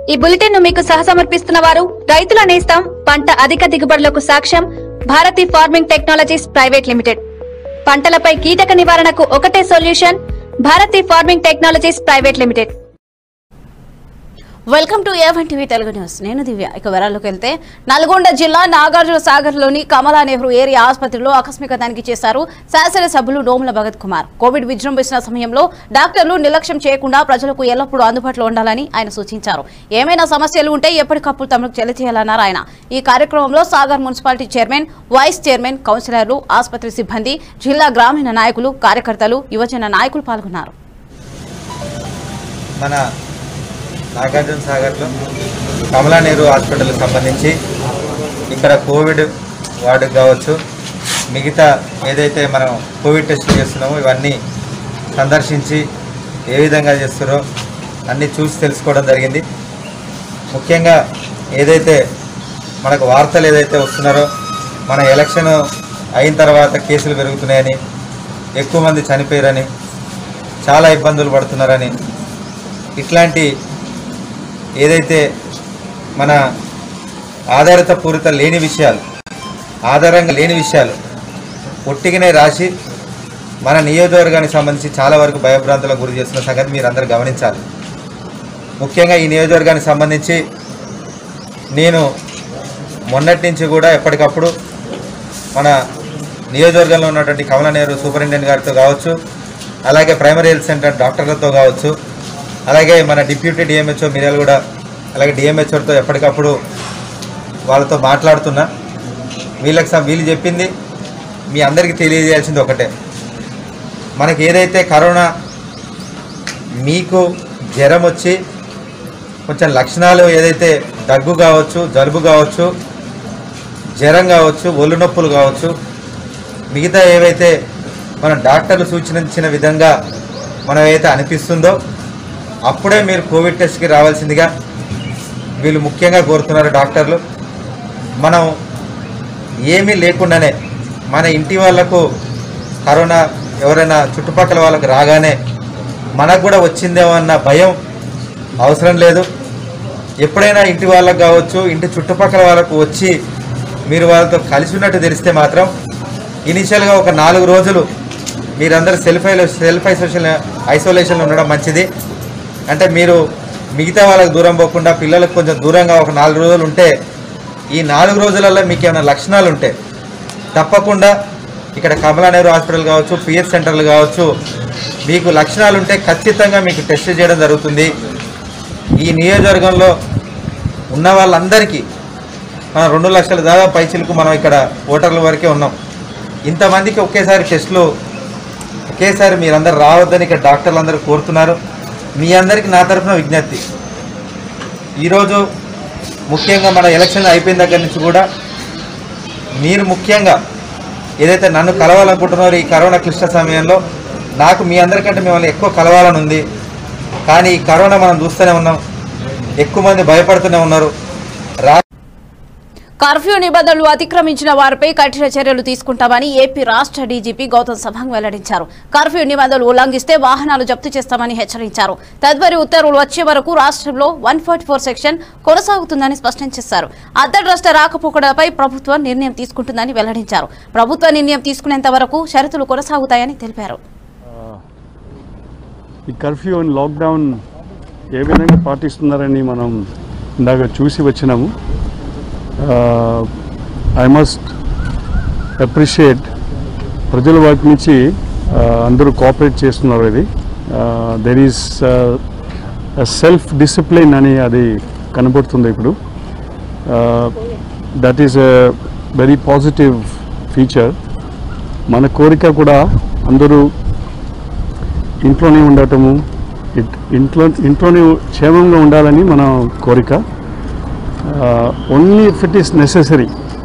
ఈ బులెటిన్ ను మీకు సహసమర్పిస్తున్న వారు రైతుల నేస్తం పంట అధిక దిగుబడులకు సాక్ష్యం Bharati farming technologies private limited పంటలపై కీటక నివారణకు ఒకటే solution Bharati farming technologies private limited welcome to A one TV Telugu news నేను దివ్య ఇక వివరాల్లోకి వెళ్తే నల్గొండ జిల్లా నాగార్జున సాగర్ లోని కమలా నెహ్రూ ఏరియా ఆసుపత్రిలో ఆకస్మిక తనిఖీ చేశారు శాసనసభ్యులు నోముల భగత్ కుమార్ కోవిడ్ విజృంభిస్తున్న సమయంలో డాక్టర్లు నిర్లక్ష్యం చేయకుండా ప్రజలకు ఎల్లప్పుడూ అందుబాటులో ఉండాలని ఆయన సూచించారు ఏమైనా సమస్యలు ఉంటే ఎప్పటికప్పుడు తమకు తెలియజేయాలన్నారు ఆయన ఈ కార్యక్రమంలో Sagar municipality chairman vice chairman కౌన్సిలర్లు ఆసుపత్రి సిబ్బంది జిల్లా గ్రామీణ నాయకులు కార్యకర్తలు యువజన నాయకులు పాల్గొన్నారు మన నాగార్జున సాగర్లో కమలా నెహ్రూ హాస్పిటల్కి సంబంధించి ఇక్కడ కోవిడ్ వార్డుకి కావచ్చు మిగతా ఏదైతే మనం కోవిడ్ టెస్టులు చేస్తున్నామో ఇవన్నీ సందర్శించి ఏ విధంగా చేస్తారో అన్నీ చూసి తెలుసుకోవడం జరిగింది ముఖ్యంగా ఏదైతే మనకు వార్తలు ఏదైతే వస్తున్నారో మన ఎలక్షన్ అయిన తర్వాత కేసులు పెరుగుతున్నాయని ఎక్కువ మంది చనిపోయారని చాలా ఇబ్బందులు పడుతున్నారని ఇట్లాంటి ఏదైతే మన ఆధారిత పూరిత లేని విషయాలు ఆధారంగా లేని విషయాలు ఒట్టిగానే రాసి మన నియోజకవర్గానికి సంబంధించి చాలా వరకు భయభ్రాంతులకు గురి చేస్తున్న సంగతి మీరు అందరూ గమనించాలి ముఖ్యంగా ఈ నియోజకవర్గానికి సంబంధించి నేను మొన్నటి నుంచి కూడా ఎప్పటికప్పుడు మన నియోజకవర్గంలో ఉన్నటువంటి కమల నెహ్రూ సూపరింటెండెంట్ గారితో కావచ్చు అలాగే ప్రైమరీ హెల్త్ సెంటర్ డాక్టర్లతో కావచ్చు అలాగే మన డిప్యూటీ డిఎంహెచ్ఓ మిర్యాలు కూడా అలాగే డిఎంహెచ్ఓతో ఎప్పటికప్పుడు వాళ్ళతో మాట్లాడుతున్నా వీళ్ళకి సం- వీళ్ళు చెప్పింది మీ అందరికీ తెలియజేయాల్సింది ఒకటే మనకి ఏదైతే కరోనా మీకు జ్వరం వచ్చి కొంచెం లక్షణాలు ఏదైతే దగ్గు కావచ్చు జలుబు కావచ్చు జ్వరం కావచ్చు ఒళ్ళు నొప్పులు కావచ్చు మిగతా ఏవైతే మన డాక్టర్లు సూచించిన విధంగా మనం ఏదైతే అనిపిస్తుందో అప్పుడే మీరు కోవిడ్ టెస్ట్కి రావాల్సిందిగా వీళ్ళు ముఖ్యంగా కోరుతున్నారు డాక్టర్లు మనం ఏమీ లేకుండానే మన ఇంటి వాళ్ళకు కరోనా ఎవరైనా చుట్టుపక్కల వాళ్ళకి రాగానే మనకు కూడా వచ్చిందేమో అన్న భయం అవసరం లేదు ఎప్పుడైనా ఇంటి వాళ్ళకు కావచ్చు ఇంటి చుట్టుపక్కల వాళ్ళకు వచ్చి మీరు వాళ్ళతో కలిసి ఉన్నట్టు తెలిస్తే మాత్రం ఇనిషియల్గా ఒక నాలుగు రోజులు మీరందరూ సెల్ఫ్ సెల్ఫ్ ఐసోలేషన్ ఐసోలేషన్లో ఉండడం మంచిది అంటే మీరు మిగతా వాళ్ళకి దూరం పోకుండా పిల్లలకు కొంచెం దూరంగా ఒక నాలుగు రోజులు ఉంటే ఈ నాలుగు రోజులలో మీకు ఏమైనా లక్షణాలు ఉంటే తప్పకుండా ఇక్కడ కమలా నెహ్రూ హాస్పిటల్ కావచ్చు పిఎస్ సెంటర్లు కావచ్చు మీకు లక్షణాలు ఉంటే ఖచ్చితంగా మీకు టెస్ట్ చేయడం జరుగుతుంది ఈ నియోజకవర్గంలో ఉన్న వాళ్ళందరికీ మనం రెండు లక్షల దాదాపు పైచిలకు మనం ఇక్కడ ఓటర్ల వరకే ఉన్నాం ఇంతమందికి ఒకేసారి టెస్టులు ఒకేసారి మీరందరూ రావద్దని ఇక్కడ డాక్టర్లు అందరూ కోరుతున్నారు మీ అందరికీ నా తరఫున విజ్ఞప్తి ఈరోజు ముఖ్యంగా మన ఎలక్షన్ అయిపోయిన దగ్గర నుంచి కూడా మీరు ముఖ్యంగా ఏదైతే నన్ను కలవాలనుకుంటున్నారో ఈ కరోనా క్లిష్ట సమయంలో నాకు మీ అందరికంటే మిమ్మల్ని ఎక్కువ కలవాలని ఉంది కానీ ఈ కరోనా మనం చూస్తూనే ఉన్నాం ఎక్కువ మంది భయపడుతూనే ఉన్నారు రా కర్ఫ్యూ నిబంధనలు అతిక్రమించిన వారిపై కఠిన చర్యలు తీసుకుంటామని ఏపీ రాష్ట్ర డీజీపీ గౌతమ్ సభంగ్ వెల్లడించారు కర్ఫ్యూ నిబంధనలు ఉల్లంఘిస్తే వాహనాలు జప్తు చేస్తామని హెచ్చరించారు తదుపరి ఉత్తర్వులు వచ్చే వరకు రాష్ట్రంలో వన్ సెక్షన్ కొనసాగుతుందని స్పష్టం చేశారు అంతర్రాష్ట్ర రాకపోకలపై ప్రభుత్వం నిర్ణయం తీసుకుంటుందని వెల్లడించారు ప్రభుత్వ నిర్ణయం తీసుకునేంత వరకు షరతులు కొనసాగుతాయని తెలిపారు ఈ కర్ఫ్యూ అండ్ లాక్డౌన్ ఏ విధంగా పాటిస్తున్నారని మనం ఇందాక చూసి వచ్చినాము ఐ మస్ట్ అప్రిషియేట్ ప్రజల వైపు నుంచి ఆ, అందరూ కోఆపరేట్ చేస్తున్నారు ఇది దెర్ ఈస్ సెల్ఫ్ డిసిప్లిన్ అని అది కనబడుతుంది ఇప్పుడు that is a very positive feature మన కోరిక కూడా అందరూ ఇంట్లోనే ఉండటము ఇట్- ఇంట్లో ఇంట్లోనే క్షేమంగా ఉండాలని మన కోరిక only if it is necessary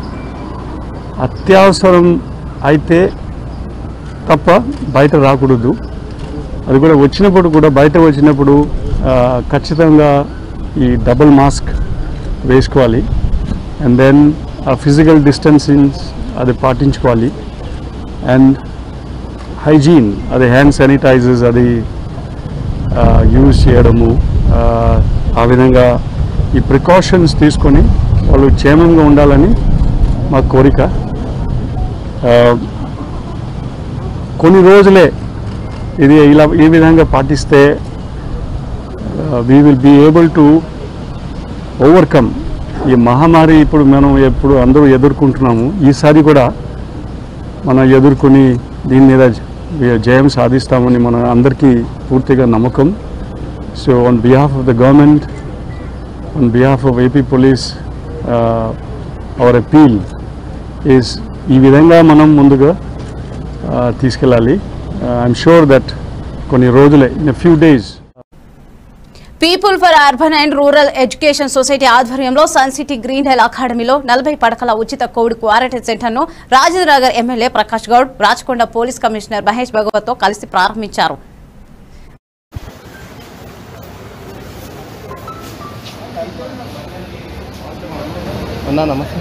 అత్యవసరం అయితే తప్ప బయట రాకూడదు అది కూడా వచ్చినప్పుడు కూడా బయట వచ్చినప్పుడు ఆ, ఖచ్చితంగా ఈ డబుల్ మాస్క్ వేసుకోవాలి అండ్ దెన్ ఆ ఫిజికల్ డిస్టెన్సింగ్ అది పాటించుకోవాలి అండ్ హైజీన్ అది హ్యాండ్ శానిటైజర్స్ అది యూజ్ చేయడము ఆ, ఆ విధంగా ఈ ప్రికాషన్స్ తీసుకొని వాళ్ళు క్షేమంగా ఉండాలని మా కోరిక ఆ, కొన్ని రోజులే ఇది ఇలా ఈ విధంగా పాటిస్తే we will be able to overcome ఈ మహమ్మారి ఇప్పుడు మనం ఎప్పుడు అందరూ ఎదుర్కొంటున్నాము ఈసారి కూడా మనం ఎదుర్కొని దీని మీద జ- జయం సాధిస్తామని మన అందరికీ పూర్తిగా నమ్మకం so on behalf of the government on behalf of AP police our appeal is ఈ విధంగా మనం ముందుగా ఆ, తీసుకెళ్ళాలి ఐఎమ్ షూర్ దట్ కొన్ని రోజులే in a few days people for urban and rural education society ఆధ్వర్యంలో సన్ సిటీ గ్రీన్ హిల్ అకాడమీలో నలభై పడకల ఉచిత కోవిడ్ క్వారంటైన్ సెంటర్ను Rajendranagar MLA Prakash Goud Rachakonda police commissioner Mahesh Bhagwat తో కలిసి ప్రారంభించారు అన్నా నమస్తే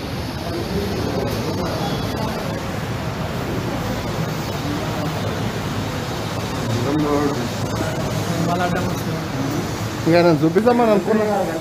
ఇంకా నేను చూపిస్తామని అనుకున్నా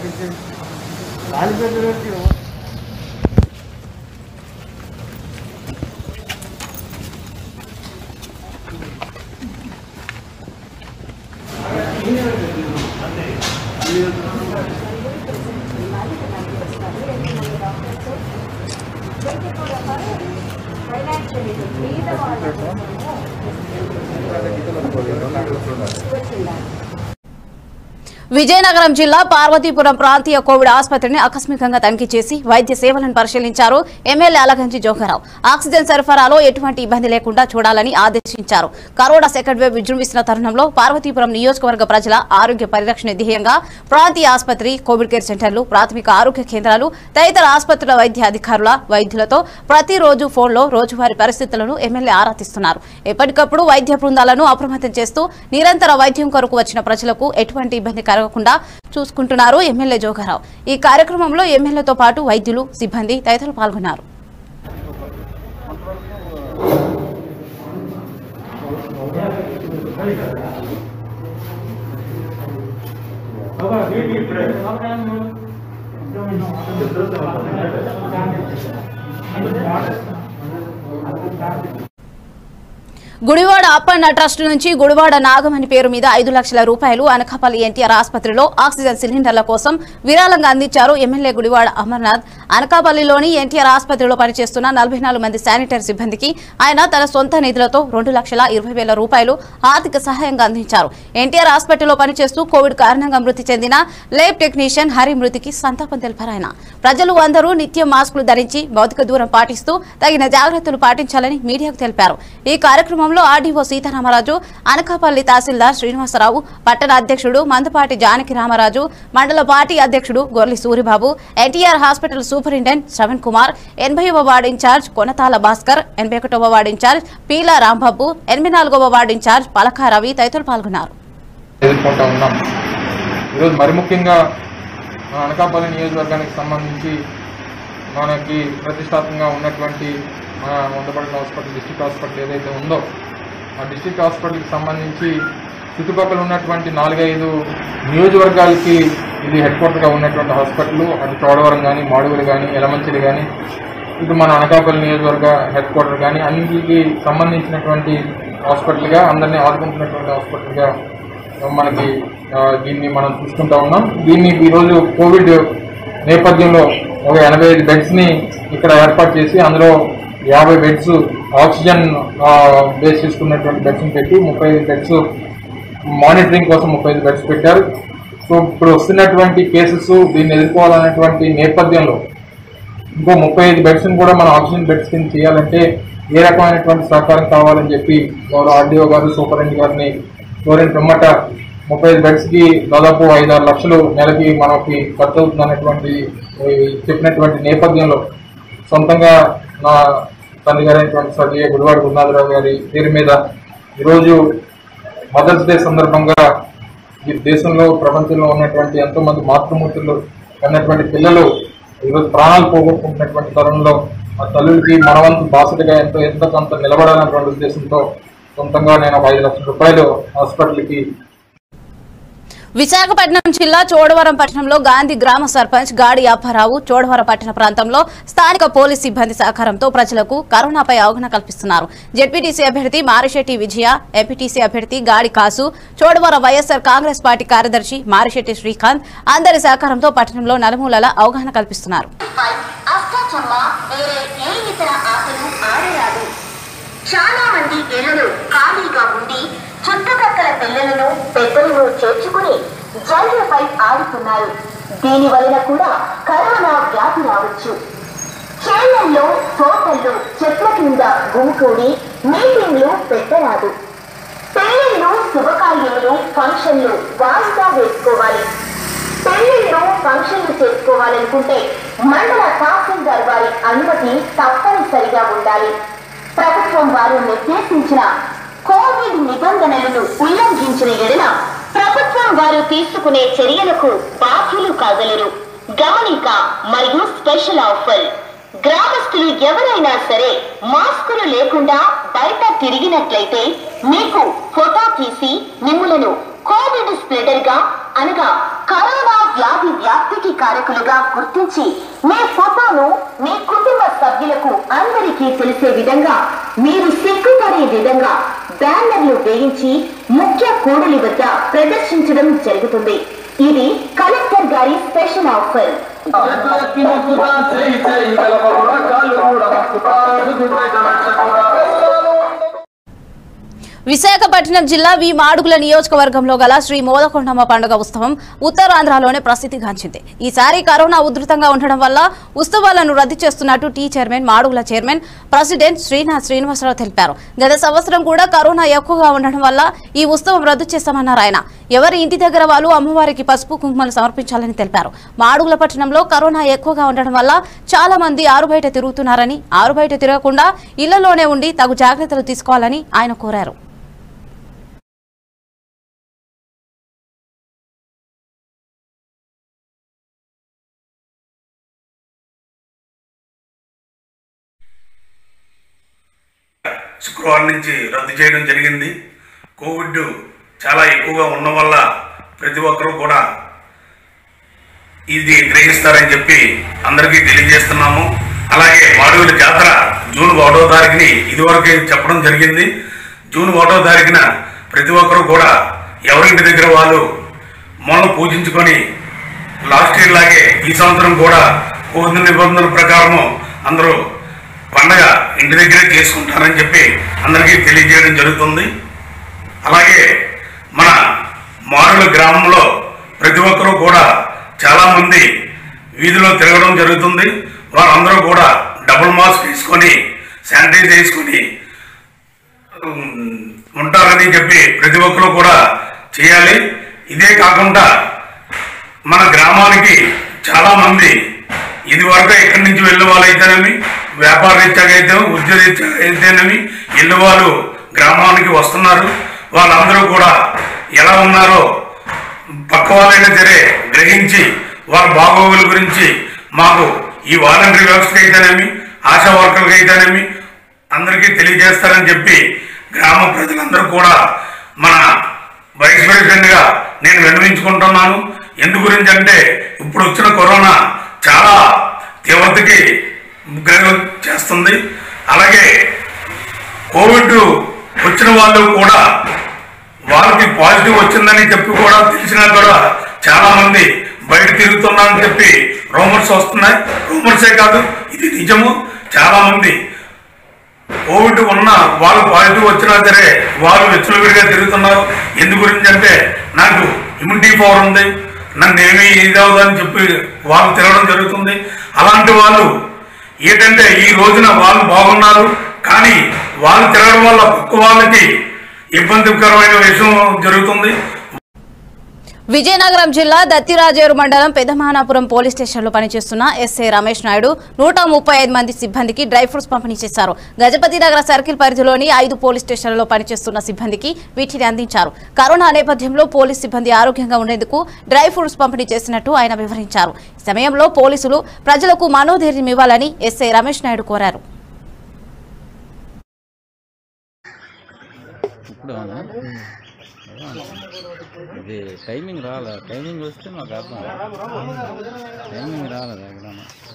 విజయనగరం జిల్లా పార్వతీపురం ప్రాంతీయ కోవిడ్ ఆసుపత్రిని ఆకస్మికంగా తనిఖీ చేసి వైద్య సేవలను పరిశీలించారు ఎమ్మెల్యే అలగంజి జోగారావు ఆక్సిజన్ సరఫరాలో ఎటువంటి ఇబ్బంది లేకుండా చూడాలని ఆదేశించారు కరోనా సెకండ్ వేవ్ విజృంభిస్తున్న తరుణంలో పార్వతీపురం నియోజకవర్గ ప్రజల ఆరోగ్య పరిరక్షణ ధ్యేయంగా ప్రాంతీయ ఆసుపత్రి కోవిడ్ కేర్ సెంటర్లు ప్రాథమిక ఆరోగ్య కేంద్రాలు తదితర ఆసుపత్రుల వైద్య అధికారుల వైద్యులతో ప్రతిరోజు ఫోన్లో రోజువారీ పరిస్థితులను ఎమ్మెల్యే ఆరా తీస్తున్నారు ఎప్పటికప్పుడు వైద్య బృందాలను అప్రమత్తం చేస్తూ నిరంతర వైద్యం కొరకు వచ్చిన ప్రజలకు ఎటువంటి ఇబ్బంది కలగకుండా చూసుకుంటున్నారు ఎమ్మెల్యే జోగారావు ఈ కార్యక్రమంలో ఎమ్మెల్యేతో పాటు వైద్యులు సిబ్బంది తదితరులు పాల్గొన్నారు గుడివాడ అప్పన్న ట్రస్ట్ నుంచి గుడివాడ నాగమణి పేరు మీద ఐదు లక్షల రూపాయలు అనకాపల్లి ఎన్టీఆర్ ఆసుపత్రిలో ఆక్సిజన్ సిలిండర్ల కోసం విరాళంగా అందించారు ఎమ్మెల్యే గుడివాడ అమర్నాథ్ అనకాపల్లిలోని ఎన్టీఆర్ ఆసుపత్రిలో పనిచేస్తున్న నలభై నాలుగు మంది శానిటరీ సిబ్బందికి ఆయన తన సొంత నిధులతో రెండు లక్షల ఇరవై వేల రూపాయలు ఆర్థిక సహాయంగా అందించారు ఎన్టీఆర్ హాస్పిటల్లో పనిచేస్తూ కోవిడ్ కారణంగా మృతి చెందిన లేబ్ టెక్నీషియన్ హరి మృతికి సంతాపం తెలిపారు ఆయన ప్రజలు అందరూ నిత్యం మాస్కులు ధరించి భౌతిక దూరం పాటిస్తూ తగిన జాగ్రత్తలు పాటించాలని మీడియాకు తెలిపారు ఈ కార్యక్రమంలో ఆర్డీఓ సీతారామరాజు అనకాపల్లి తహసీల్దార్ శ్రీనివాసరావు పట్టణ అధ్యక్షుడు మందపాటి జానకి రామరాజు మండల పార్టీ అధ్యక్షుడు Gorli Suribabu NTR hospital superintendent Sravan Kumar ఎనభైవ వార్డు ఇన్ఛార్జ్ కొనతాల భాస్కర్ ఎనభై ఒకటవ వార్డు ఇన్ఛార్జ్ పీలా రాంబాబు ఎనభై నాలుగవ వార్డు ఇన్ఛార్జ్ పలకా రవి తదితరులు పాల్గొన్నారు ఎదుర్కొంటూ ఉన్నాం ఈరోజు మరి ముఖ్యంగా మన అనకాపల్లి నియోజకవర్గానికి సంబంధించి మనకి ప్రతిష్టాత్మకంగా ఉన్నటువంటి మన వందపడిన హాస్పిటల్ డిస్ట్రిక్ట్ హాస్పిటల్ ఏదైతే ఉందో ఆ డిస్ట్రిక్ట్ హాస్పిటల్కి సంబంధించి చుట్టుపక్కల ఉన్నటువంటి నాలుగైదు నియోజకవర్గాలకి ఇది హెడ్ క్వార్టర్గా ఉన్నటువంటి హాస్పిటల్ అటు చోడవరం కానీ మాడుగులు కానీ ఎలమంచిలి కానీ ఇటు మన అనకాపల్లి నియోజకవర్గ హెడ్ క్వార్టర్ కానీ అన్నిటికి సంబంధించినటువంటి హాస్పిటల్గా అందరినీ ఆదుకుంటున్నటువంటి హాస్పిటల్గా మనకి ఆ, దీన్ని మనం చూసుకుంటా ఉన్నాం దీన్ని ఈరోజు కోవిడ్ నేపథ్యంలో ఒక ఎనభై ఐదు బెడ్స్ని ఇక్కడ ఏర్పాటు చేసి అందులో యాభై బెడ్స్ ఆక్సిజన్ ఆ, బేస్ చేసుకున్నటువంటి బెడ్స్ని పెట్టి ముప్పై ఐదు బెడ్స్ మానిటరింగ్ కోసం ముప్పై ఐదు బెడ్స్ పెట్టారు సో ఇప్పుడు వస్తున్నటువంటి కేసెస్ దీన్ని ఎదుర్కోవాలనేటువంటి నేపథ్యంలో ఇంకో ముప్పై ఐదు బెడ్స్ కూడా మనం ఆక్సిజన్ బెడ్స్ కింద చేయాలంటే ఏ రకమైనటువంటి సహకారం కావాలని చెప్పి గౌరవ ఆర్డీఓ గారు సూపరింటెండెంట్ గారిని కోరిన పిమ్మట ముప్పై ఐదు బెడ్స్ కి దాదాపు ఐదారు లక్షలు నెలకి మనకి ఖర్చు అవుతుందనేటువంటి ఈ చెప్పినటువంటి నేపథ్యంలో సొంతంగా నా తండ్రి గారైనటువంటి స్వర్గీయ గుడివాడ గురునాథరావు గారి పేరు మీద ఈరోజు మదర్స్ డే సందర్భంగా ఈ దేశంలో ప్రపంచంలో ఉన్నటువంటి ఎంతో మంది మాతృమూర్తులు అన్నటువంటి పిల్లలు ఈరోజు ప్రాణాలు పోగొట్టుకుంటున్నటువంటి తరుణంలో ఆ తల్లులకి మనవంతు బాసటగా ఎంతో ఎంతో కొంత నిలబడాలన్నటువంటి ఉద్దేశంతో సొంతంగా నేను ఒక ఐదు లక్షల రూపాయలు హాస్పిటల్కి విశాఖపట్నం జిల్లా చోడవరం పట్టణంలో గాంధీ గ్రామ సర్పంచ్ గాడి అప్పారావు చోడవరం పట్టణ ప్రాంతంలో స్థానిక పోలీస్ సిబ్బంది సహకారంతో ప్రజలకు కరోనాపై అవగాహన కల్పిస్తున్నారు జెడ్పీటీసీ అభ్యర్థి మారిశెట్టి విజయ ఎంపీటీసీ అభ్యర్థి గాడి కాసు చోడవరం వైఎస్ఆర్ కాంగ్రెస్ పార్టీ కార్యదర్శి మారిశెట్టి శ్రీకాంత్ అందరి సహకారంతో పట్టణంలో నలుమూలల అవగాహన కల్పిస్తున్నారు పై అష్టాచమ్మ వేరే ఏ ఇతర ఆటలు ఆడరాదు చాలా మంది ఇళ్లలో ఖాళీగా ఉండి చుట్టుపక్కల పిల్లలను పెద్దలను చేర్చుకుని జైళ్లపై ఆడుతున్నారు దీని వలన కూడా కరోనా వ్యాధి రావచ్చు చేళ్లల్లో తోటల్లో చెట్ల కింద గుమికూడి మీటింగ్లు పెట్టరాదు పెళ్లిళ్ళు శుభకార్యములు ఫంక్షన్లు వాయిదా వేసుకోవాలి పెళ్లిళ్ళు ఫంక్షన్లు చేసుకోవాలనుకుంటే మండల తహసీల్దార్ వారి అనుమతి తప్పనిసరిగా ఉండాలి ప్రభుత్వం వారు నిర్దేశించిన కోవిడ్ నిబంధనలను ఉల్లంఘించిన ఎడల ప్రభుత్వం వారు తీసుకునే చర్యలకు బాధ్యులు కాగలరు గమనిక మరియు స్పెషల్ ఆఫర్ గ్రామస్తులు ఎవరైనా సరే మాస్కులు లేకుండా బయట తిరిగినట్లయితే మీకు ఫోటో తీసి మిమ్ములను కోవిడ్ స్ప్రెడర్ గా అనగా కరోనా వ్యాధి వ్యాప్తికి కారకులుగా గుర్తించి మీ ఫోటోను మీ కుటుంబ సభ్యులకు అందరికీ తెలిసే విధంగా మీరు సిగ్గుపడే విధంగా బ్యానర్లు వేయించి ముఖ్య కూడలి వద్ద ప్రదర్శించడం జరుగుతుంది ఇది కలెక్టర్ గారి స్పెషల్ ఆఫర్ విశాఖపట్నం జిల్లా వి మాడుగుల నియోజకవర్గంలో గల శ్రీ మోదకొండమ్మ పండుగ ఉత్సవం ఉత్తరాంధ్రలోనే ప్రసిద్ధిగాంచింది ఈసారి కరోనా ఉధృతంగా ఉండడం వల్ల ఉత్సవాలను రద్దు చేస్తున్నట్టు టీ chairman Madugula chairman president Srinath Srinivasarao తెలిపారు గత సంవత్సరం కూడా కరోనా ఎక్కువగా ఉండడం వల్ల ఈ ఉత్సవం రద్దు చేస్తామన్నారు ఆయన ఎవరి ఇంటి దగ్గర వాళ్ళు అమ్మవారికి పసుపు కుంకుమలు సమర్పించాలని తెలిపారు మాడుగుల పట్టణంలో కరోనా ఎక్కువగా ఉండడం వల్ల చాలా మంది ఆరుబయట తిరుగుతున్నారని ఆరుబయట తిరగకుండా ఇళ్లలోనే ఉండి తగు జాగ్రత్తలు తీసుకోవాలని ఆయన కోరారు శుక్రవారం నుంచి రద్దు చేయడం జరిగింది కోవిడ్ చాలా ఎక్కువగా ఉన్న వల్ల ప్రతి ఒక్కరూ కూడా ఇది గ్రహిస్తారని చెప్పి అందరికీ తెలియజేస్తున్నాము అలాగే మాడుగుల జాతర జూన్ ఒకటో తారీఖుని ఇదివరకే చెప్పడం జరిగింది జూన్ ఒకటో తారీఖున ప్రతి ఒక్కరూ కూడా ఎవరింటి దగ్గర వాళ్ళు మొన్న పూజించుకొని లాస్ట్ ఇయర్ లాగే ఈ సంవత్సరం కూడా కోవిడ్ నిబంధనల ప్రకారము అందరూ పండగ ఇంటి దగ్గరే చేసుకుంటారని చెప్పి అందరికీ తెలియజేయడం జరుగుతుంది అలాగే మన మారుల గ్రామంలో ప్రతి ఒక్కరూ కూడా చాలా మంది వీధిలో తిరగడం జరుగుతుంది వారందరూ కూడా డబుల్ మాస్క్ వేసుకొని శానిటైజ్ చేసుకొని ఉమ్, ఉంటారని చెప్పి ప్రతి ఒక్కరూ కూడా చేయాలి ఇదే కాకుండా మన గ్రామానికి చాలా మంది ఇది వరకు ఎక్కడి నుంచి వెళ్ళే వాళ్ళు అయితేనేమి వ్యాపార రీత్యాగా అయితే ఉద్యోగ రీత్యా అయితేనేమి వెళ్ళే వాళ్ళు గ్రామానికి వస్తున్నారు వాళ్ళందరూ కూడా ఎలా ఉన్నారో పక్క వాళ్ళైనా సరే గ్రహించి వాళ్ళ బాగోగుల గురించి మాకు ఈ వాలంటరీ వ్యవస్థ అయితేనేమి ఆశా వర్కర్కి అయితేనేమి అందరికీ తెలియజేస్తారని చెప్పి గ్రామ ప్రజలందరూ కూడా మన వైస్ ప్రెసిడెంట్ గా నేను విన్నవించుకుంటున్నాను ఎందు గురించి అంటే ఇప్పుడు వచ్చిన కరోనా చాలా తీవ్రతకి గ్రహం చేస్తుంది అలాగే కోవిడ్ వచ్చిన వాళ్ళు కూడా వాళ్ళకి పాజిటివ్ వచ్చిందని చెప్పి కూడా తెలిసినా కూడా చాలా మంది బయట తిరుగుతున్నారని చెప్పి రూమర్స్ వస్తున్నాయి రూమర్సే కాదు ఇది నిజము చాలా మంది కోవిడ్ ఉన్న వాళ్ళు పాజిటివ్ వచ్చినా సరే వాళ్ళు విచ్చలవిడిగా తిరుగుతున్నారు ఎందు గురించి అంటే నాకు ఇమ్యూనిటీ పవర్ ఉంది నన్ను ఏమీ ఇది అవ్వదని చెప్పి వాళ్ళు తిరగడం జరుగుతుంది అలాంటి వాళ్ళు ఏంటంటే ఈ రోజున వాళ్ళు బాగున్నారు కానీ వాళ్ళు తిరగడం వల్ల పక్క వాళ్ళకి ఇబ్బందికరమైన విషయం జరుగుతుంది విజయనగరం జిల్లా దత్తిరాజేరు మండలం పెదమానాపురం పోలీస్ స్టేషన్లో పనిచేస్తున్న ఎస్ఐ రమేష్ నాయుడు నూట ముప్పై ఐదు మంది సిబ్బందికి డ్రై ఫ్రూట్స్ పంపిణీ చేశారు గజపతి నగర సర్కిల్ పరిధిలోని ఐదు పోలీస్ స్టేషన్లలో పనిచేస్తున్న సిబ్బందికి వీటిని అందించారు కరోనా నేపథ్యంలో పోలీస్ సిబ్బంది ఆరోగ్యంగా ఉండేందుకు డ్రై ఫ్రూట్స్ పంపిణీ చేసినట్టు ఆయన వివరించారు ఈ సమయంలో పోలీసులు ప్రజలకు మనోధైర్యం ఇవ్వాలని ఎస్ఐ రమేష్ నాయుడు కోరారు ఇది టైమింగ్ రాలే టైమింగ్ వస్తే మాకు అర్థం టైమింగ్ రాలేదు ఎక్కడ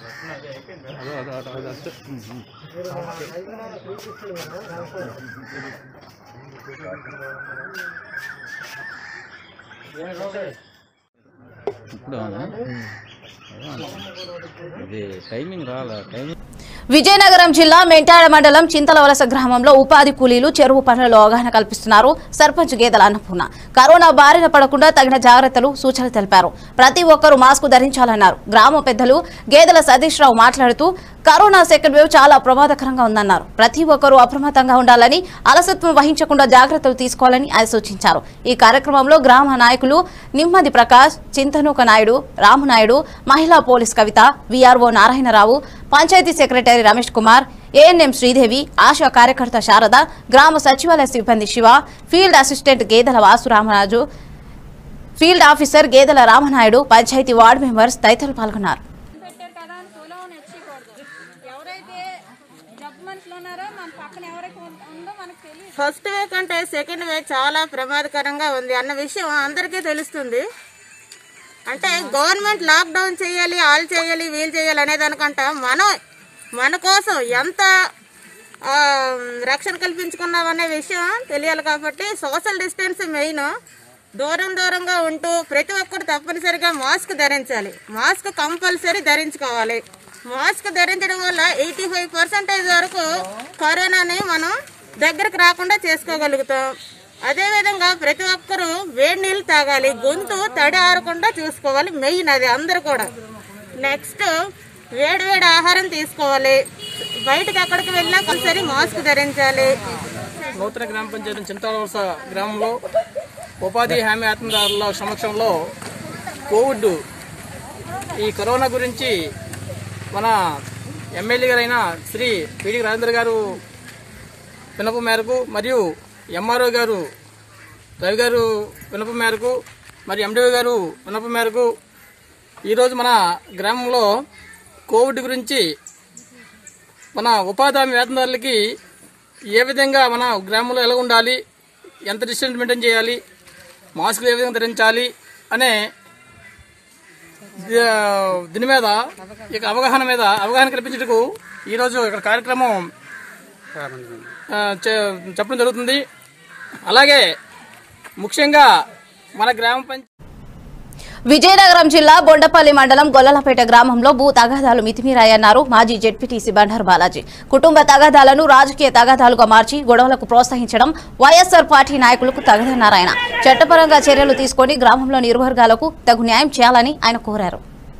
ఇప్పుడు అవునా? ఇది టైమింగ్ రాలే టైమింగ్ విజయనగరం జిల్లా మెంటాడ మండలం చింతలవలస గ్రామంలో ఉపాధి కూలీలు చెరువు పనులలో అవగాహన కల్పిస్తున్నారు సర్పంచ్ గేదెల అన్నపూర్ణ కరోనా బారిన పడకుండా తగిన జాగ్రత్తలు సూచనలు తెలిపారు ప్రతి ఒక్కరూ మాస్క్ ధరించాలన్నారు గ్రామ పెద్దలు గేదెల సతీష్ రావు మాట్లాడుతూ కరోనా సెకండ్ వేవ్ చాలా ప్రమాదకరంగా ఉందన్నారు ప్రతి ఒక్కరూ అప్రమత్తంగా ఉండాలని అలసత్వం వహించకుండా జాగ్రత్తలు తీసుకోవాలని ఆయన సూచించారు ఈ కార్యక్రమంలో గ్రామ నాయకులు నిమ్మది ప్రకాష్ చింతనూక నాయుడు రామునాయుడు మహిళా police Kavitha VRO Narayanarao panchayat secretary Ramesh Kumar ANM Sridevi ASHA కార్యకర్త శారద గ్రామ సచివాలయ సిబ్బంది శివ ఫీల్డ్ అసిస్టెంట్ గేదెల వాసురామరాజు ఫీల్డ్ ఆఫీసర్ గేదెల రామనాయుడు పంచాయతీ వార్డు మెంబర్స్ తదితరులు పాల్గొన్నారు పెట్టారు కదా అని కులం నచ్చకూడదు ఎవరైతే జబ్బు మనుషులు ఉన్నారో మన పక్కన ఎవరైతే ఉందో మనకు తెలియదు ఫస్ట్ వే కంటే సెకండ్ వే చాలా ప్రమాదకరంగా ఉంది అన్న విషయం అందరికీ తెలుస్తుంది అంటే గవర్నమెంట్ లాక్డౌన్ చేయాలి ఆల్ చేయాలి వీలు చేయాలి అనే దానికంట మనం మన కోసం ఎంత ఆ, రక్షణ కల్పించుకున్నాం అనే విషయం తెలియాలి కాబట్టి సోషల్ డిస్టెన్స్ మెయిన్ దూరం దూరంగా ఉంటూ ప్రతి ఒక్కరు తప్పనిసరిగా మాస్క్ ధరించాలి మాస్క్ కంపల్సరీ ధరించుకోవాలి మాస్క్ ధరించడం వల్ల ఎయిటీ ఫైవ్ పర్సెంటేజ్ వరకు కరోనాని మనం దగ్గరకు రాకుండా చేసుకోగలుగుతాం అదేవిధంగా ప్రతి ఒక్కరూ వేడి నీళ్ళు తాగాలి గొంతు తడి ఆరకుండా చూసుకోవాలి మెయిన్ అది అందరూ కూడా నెక్స్ట్ వేడి వేడి ఆహారం తీసుకోవాలి బయటకు ఎక్కడికి వెళ్ళినా కంపల్సరీ మాస్క్ ధరించాలి నూతన గ్రామ పంచాయతీ చింతాలవలస గ్రామంలో ఉపాధి హామీ ఆత్మదారుల సమక్షంలో కోవిడ్ ఈ కరోనా గురించి మన ఎమ్మెల్యే గారైన శ్రీ పిడి రాజేంద్ర గారు వినపు మేరకు మరియు ఎంఆర్ఓ గారు రవి గారు వినపు మేరకు మరియు ఎండిఓ గారు వినపు మేరకు ఈరోజు మన గ్రామంలో కోవిడ్ గురించి మన ఉపాధి హామీ వేతనదారులకి ఏ విధంగా మన గ్రామంలో ఎలా ఉండాలి ఎంత డిస్టెన్స్ మెయింటైన్ చేయాలి మాస్కులు ఏ విధంగా ధరించాలి అనే ది- దీని మీద ఇక అవగాహన మీద అవగాహన కల్పించటకు ఈరోజు ఇక్కడ కార్యక్రమం ఆ, చె- చెప్పడం జరుగుతుంది అలాగే ముఖ్యంగా మన గ్రామ పంచాయతీ విజయనగరం జిల్లా బొండపల్లి మండలం గొల్లలపేట గ్రామంలో భూ తగాదాలు మితిమీరాయన్నారు మాజీ జెడ్పీటీసీ బండారు బాలాజీ కుటుంబ తగాదాలను రాజకీయ తగాదాలుగా మార్చి గొడవలకు ప్రోత్సహించడం వైఎస్ఆర్ పార్టీ నాయకులకు తగదన్నారాయన చట్టపరంగా చర్యలు తీసుకొని గ్రామంలోని ఇరు వర్గాలకు తగు న్యాయం చేయాలని ఆయన కోరారు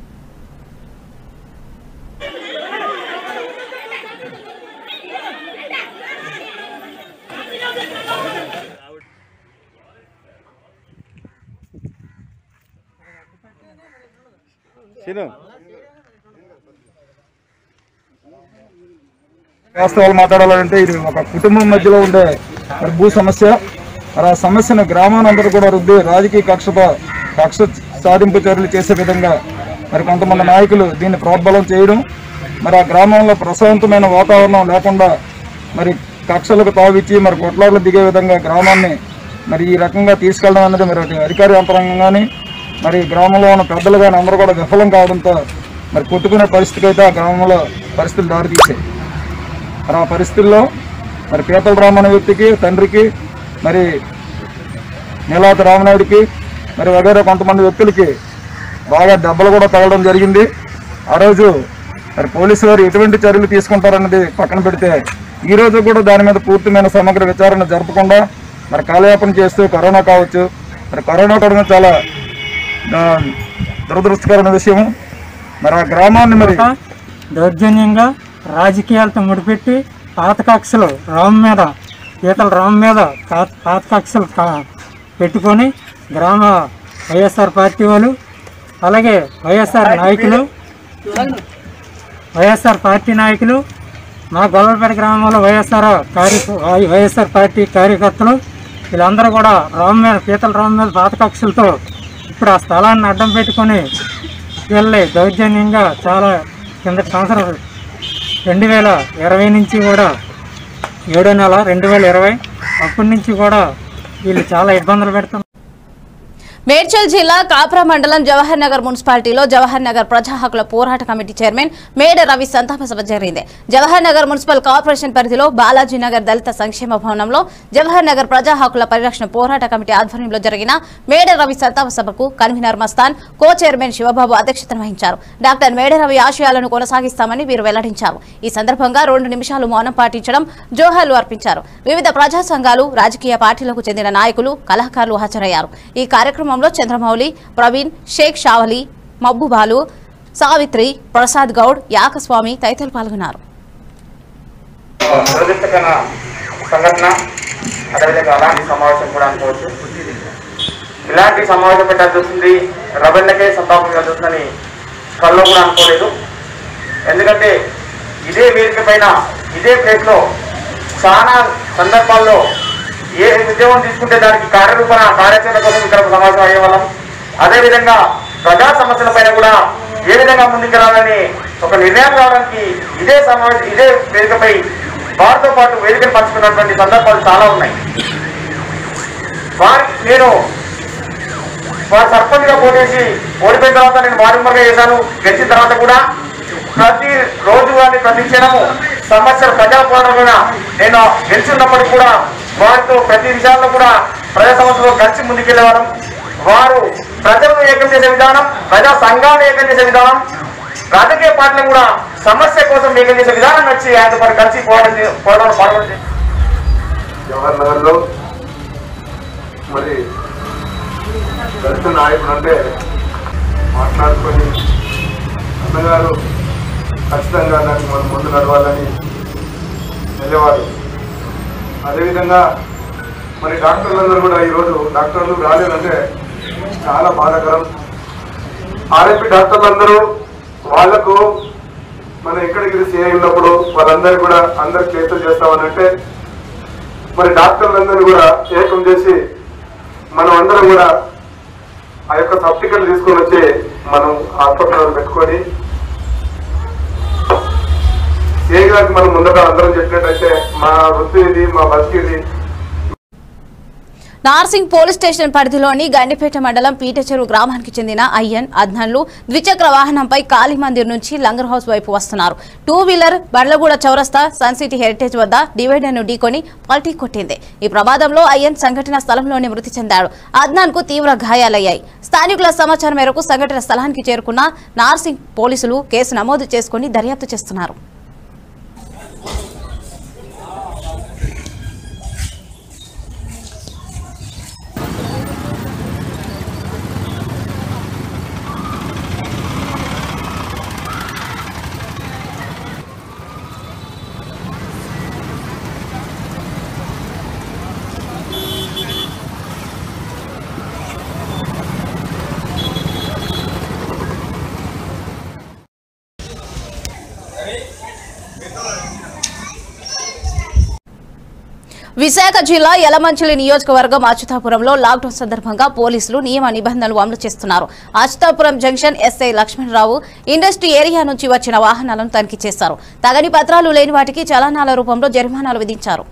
వాస్తవాలు మాట్లాడాలంటే ఇది ఒక కుటుంబం మధ్యలో ఉండే మరి భూ సమస్య మరి ఆ సమస్యను గ్రామానందరూ కూడా రుద్ది రాజకీయ కక్షతో కక్ష సాధింపు చర్యలు చేసే విధంగా మరి కొంతమంది నాయకులు దీన్ని ప్రోద్బలం చేయడం మరి ఆ గ్రామంలో ప్రశాంతమైన వాతావరణం లేకుండా మరి కక్షలకు తావిచ్చి మరి కొట్లాట్లు దిగే విధంగా గ్రామాన్ని మరి ఈ రకంగా తీసుకెళ్ళడం అనేది మరి అటు అధికార యంత్రాంగం కానీ మరి గ్రామంలో ఉన్న పెద్దలు కానీ అందరూ కూడా విఫలం కావడంతో మరి కొట్టుకునే పరిస్థితికి అయితే ఆ గ్రామంలో పరిస్థితులు దారితీసాయి మరి ఆ పరిస్థితుల్లో మరి పీతల రామ అనే వ్యక్తికి తండ్రికి మరి నీలాత రామనాయుడికి మరి వగైరా కొంతమంది వ్యక్తులకి బాగా దెబ్బలు కూడా తగలడం జరిగింది ఆ రోజు మరి పోలీసు వారు ఎటువంటి చర్యలు తీసుకుంటారన్నది పక్కన పెడితే ఈ రోజు కూడా దాని మీద పూర్తిమైన సమగ్ర విచారణ జరపకుండా మరి కాలయాపన చేస్తూ కరోనా కావచ్చు మరి కరోనా కూడా చాలా ఆ, దురదృష్టకరమైన విషయం మరి ఆ గ్రామాన్ని మరి దౌర్జన్యంగా రాజకీయాలతో ముడిపెట్టి పాత కక్షలు రామ్ మీద ఈతల రామ్ మీద పా- పాత కక్షలు కా- పెట్టుకొని గ్రామ వైఎస్ఆర్ పార్టీ వాళ్ళు అలాగే వైఎస్ఆర్ నాయకులు వైఎస్ఆర్ పార్టీ నాయకులు మా గొల్లపేట గ్రామంలో వైఎస్ఆర్ కార్య వైఎస్ఆర్ పార్టీ కార్యకర్తలు వీళ్ళందరూ కూడా రామ్ మీద పీతల రామ్ మీద పాత కక్షలతో ఇప్పుడు ఆ స్థలాన్ని అడ్డం పెట్టుకొని వెళ్ళి దౌర్జన్యంగా చాలా కిందటి సంవత్సరం రెండు వేల ఇరవై నుంచి కూడా ఏడో నెల రెండు వేల ఇరవై అప్పటి నుంచి కూడా వీళ్ళు చాలా ఇబ్బందులు పెడుతున్నారు మేడ్చల్ జిల్లా కాప్రా మండలం జవహర్ నగర్ మున్సిపాలిటీలో జవహర్ నగర్ ప్రజా హక్కుల పోరాట కమిటీ చైర్మన్ మేడ రవి సంతాప సభ జరిగింది జవహర్ నగర్ మున్సిపల్ కార్పొరేషన్ పరిధిలో బాలాజీ నగర్ దళిత సంక్షేమ భవనంలో జవహర్ నగర్ ప్రజా హక్కుల పరిరక్షణ పోరాట కమిటీ ఆధ్వర్యంలో జరిగిన మేడ రవి సంతాప సభకు convener Mastan co chairman Sivababu అధ్యక్షతన వహించారు డాక్టర్ మేడ రవి ఆశయాలను కొనసాగిస్తామని వీరు వెల్లడించారు ఈ సందర్భంగా రెండు నిమిషాలు మౌనం పాటించడం జోహార్లు అర్పించారు వివిధ ప్రజా సంఘాలు రాజకీయ పార్టీలకు చెందిన నాయకులు కళాకారులు హాజరయ్యారు ఈ కార్యక్రమంలో చంద్రమౌళి ప్రవీణ్ షేక్ షావలి మబ్బుబాలు సావిత్రి ప్రసాద్ గౌడ్ యాకస్వామి తదితరులు పాల్గొన్నారు దురదృష్టకర సంఘటన అదేవిధంగా అలాంటి సమావేశం కూడా అనుకోవచ్చు ఇలాంటి సమావేశం పెట్టాల్సి వస్తుంది రవెన్నకే సంతాపం కలుగుతుందని కల్లో కూడా అనుకోలేదు ఎందుకంటే ఇదే వేదిక పైన ఇదే ప్లేస్లో చాలా సందర్భాల్లో ఏ ఉద్యోగం తీసుకుంటే దానికి కార్యరూపణ కార్యాచరణ కోసం ఇక్కడ సమావేశం అయ్యేవాళ్ళం అదేవిధంగా ప్రజా సమస్యల పైన కూడా ఏ విధంగా ముందుకెళ్లాలని ఒక నిర్ణయం రావడానికి ఇదే సమావేశం ఇదే వేదికపై వారితో పాటు వేదికను పంచుకున్నటువంటి సందర్భాలు చాలా ఉన్నాయి వారి నేను వారు సర్పంచ్గా పోటేసి ఓడిపోయిన తర్వాత నేను వార్డు మెంబర్గా చేశాను గెలిచిన తర్వాత కూడా ప్రతి రోజు కానీ ప్రతి క్షణము సమస్యలు ప్రజా పోరాటంగా నేను గెలిచి ఉన్నప్పటికీ కూడా వారితో ప్రతి విషయాల్లో కూడా ప్రజా సమస్యలు కలిసి ముందుకెళ్లేవారం వారు ప్రజలను ఏకం చేసే విధానం ప్రజా సంఘాలను ఏకం చేసే విధానం రాజకీయ పార్టీలు కూడా సమస్య కోసం ఏకం చేసే విధానం వచ్చి ఆయనతో పాటు కలిసి పోరాటం చే- పోరాటంలో పాల్గొని జవహర్ నగర్లో మరి దళిత నాయకుడు అంటే మాట్లాడుకొని అన్నగారు ఖచ్చితంగా నాకు మనం ముందు నడవాలని వెళ్ళేవారు అదేవిధంగా మరి డాక్టర్లందరూ కూడా ఈరోజు డాక్టర్లు రాలేదంటే చాలా బాధాకరం ఆర్ఎంపీ డాక్టర్లందరూ వాళ్లకు మన ఎక్కడికి సిఐ ఉన్నప్పుడు వాళ్ళందరూ కూడా అందరు కేసులు చేస్తామనంటే మరి డాక్టర్లందరూ కూడా ఏకం చేసి మనం అందరం కూడా ఆ యొక్క సర్టిఫికెట్ తీసుకొని వచ్చి మనం హాస్పిటల్లో పెట్టుకొని సిఐ గారికి మనం ముందట అందరం చెప్పినట్టయితే మా వృత్తి ఇది మా బతికి ఇది నార్సింగ్ పోలీస్ స్టేషన్ పరిధిలోని గండిపేట మండలం పీటచెరువు గ్రామానికి చెందిన అయ్యన్ అద్నన్లు ద్విచక్ర వాహనంపై కాళీ మందిర్ నుంచి లంగర్ హౌస్ వైపు వస్తున్నారు టూ వీలర్ బండ్లగూడ చౌరస్తా సన్ సిటీ హెరిటేజ్ వద్ద డివైడర్ ను ఢీకొని పల్టీ కొట్టింది ఈ ప్రమాదంలో అయ్యన్ సంఘటన స్థలంలోనే మృతి చెందాడు అద్నాన్ కు తీవ్ర గాయాలయ్యాయి స్థానికుల సమాచారం మేరకు సంఘటన స్థలానికి చేరుకున్న నార్సింగ్ పోలీసులు కేసు నమోదు చేసుకుని దర్యాప్తు చేస్తున్నారు విశాఖ జిల్లా యలమంచిలి నియోజకవర్గం అచ్యుతాపురంలో లాక్డౌన్ సందర్భంగా పోలీసులు నియమ నిబంధనలు అమలు చేస్తున్నారు Achutapuram junction SI Lakshmanarao industry area నుంచి వచ్చిన వాహనాలను తనిఖీ చేశారు తగని పత్రాలు లేని వాటికి చలానాల రూపంలో జరిమానాలు విధించారు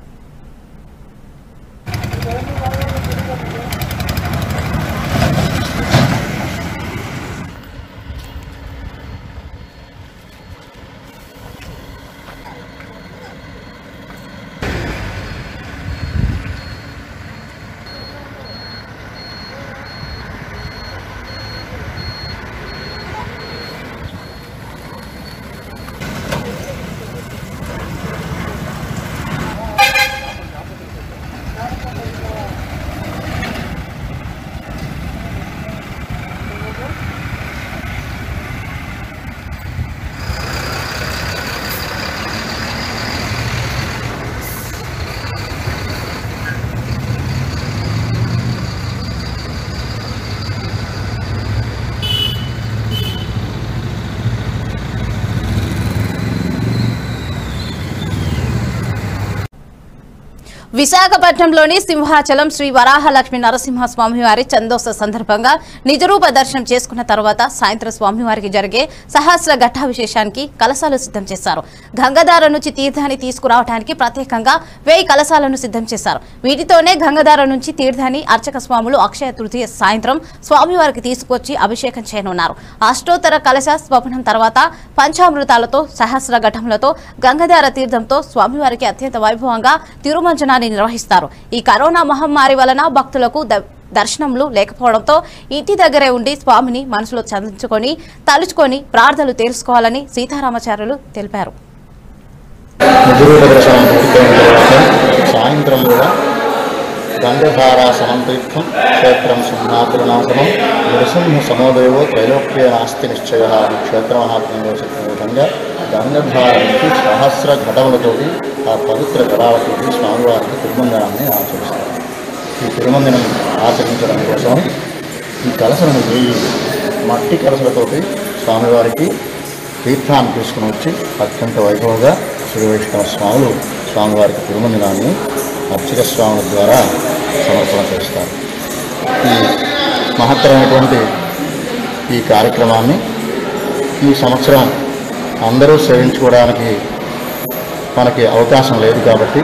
విశాఖపట్నంలోని సింహాచలం శ్రీ వరాహలక్ష్మి నరసింహ స్వామివారి చందోస సందర్భంగా నిజరూప దర్శనం చేసుకున్న తర్వాత సాయంత్రం స్వామివారికి జరిగే సహస్ర ఘట్టాభిషేకానికి కలశాలు సిద్ధం చేశారు గంగధార నుంచి తీర్థాన్ని తీసుకురావడానికి ప్రత్యేకంగా వేయి కలశాలను సిద్ధం చేశారు వీటితోనే గంగధార నుంచి తీర్థాన్ని అర్చక స్వాములు అక్షయ తృతీయ సాయంత్రం స్వామివారికి తీసుకొచ్చి అభిషేకం చేయనున్నారు అష్టోత్తర కలశ స్వప్నం తర్వాత పంచామృతాలతో సహస్ర ఘటములతో గంగధార తీర్థంతో స్వామివారికి అత్యంత వైభవంగా తిరుమంజనాన్ని నిర్వహిస్తారు ఈ కరోనా మహమ్మారి వలన భక్తులకు ద- దర్శనములు లేకపోవడంతో ఇంటి దగ్గరే ఉండి స్వామిని మనసులో చందించుకొని తలుచుకొని ప్రార్థనలు తెలుసుకోవాలని సీతారామాచార్యులు తెలిపారు నిజరూప దర్శనం పూర్తయిన తర్వాత సాయంత్రం కూడా గంగధారా సమంతయుక్తం క్షేత్రం సింహాపురనాశనం నృసింహ సమోదయో త్రైలోక్య నాస్తి నిశ్చయ అని క్షేత్ర మహాత్మ్యంలో చెప్పిన విధంగా గంగధార నుంచి సహస్ర ఘటములతోటి ఆ పవిత్ర గడాలతోటి స్వామివారికి తిరుమంజనాన్ని ఆచరిస్తారు ఈ తిరుమంజనం ఆచరించడం కోసం ఈ కలసలను వేయి మట్టి కలసలతోటి స్వామివారికి తీర్థాన్ని తీసుకుని వచ్చి అత్యంత వైభవంగా శ్రీ వైష్ణవ స్వాములు స్వామివారికి తిరుమంజనాన్ని అర్చక స్వాముల ద్వారా సమర్పణ చేస్తారు ఈ మహత్తరమైనటువంటి ఈ కార్యక్రమాన్ని ఈ సంవత్సరం అందరూ సేవించుకోవడానికి మనకి అవకాశం లేదు కాబట్టి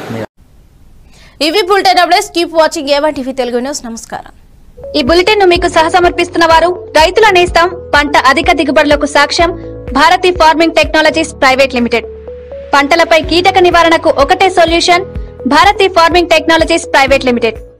ఇవి bulletin updates keep watching A one TV Telugu news నమస్కారం ఈ బులెటిన్ ను మీకు సహసమర్పిస్తున్న వారు రైతుల నేస్తం పంట అధిక దిగుబడులకు సాక్ష్యం Bharati farming technologies private limited పంటలపై కీటక నివారణకు ఒకటే solution Bharati farming technologies private limited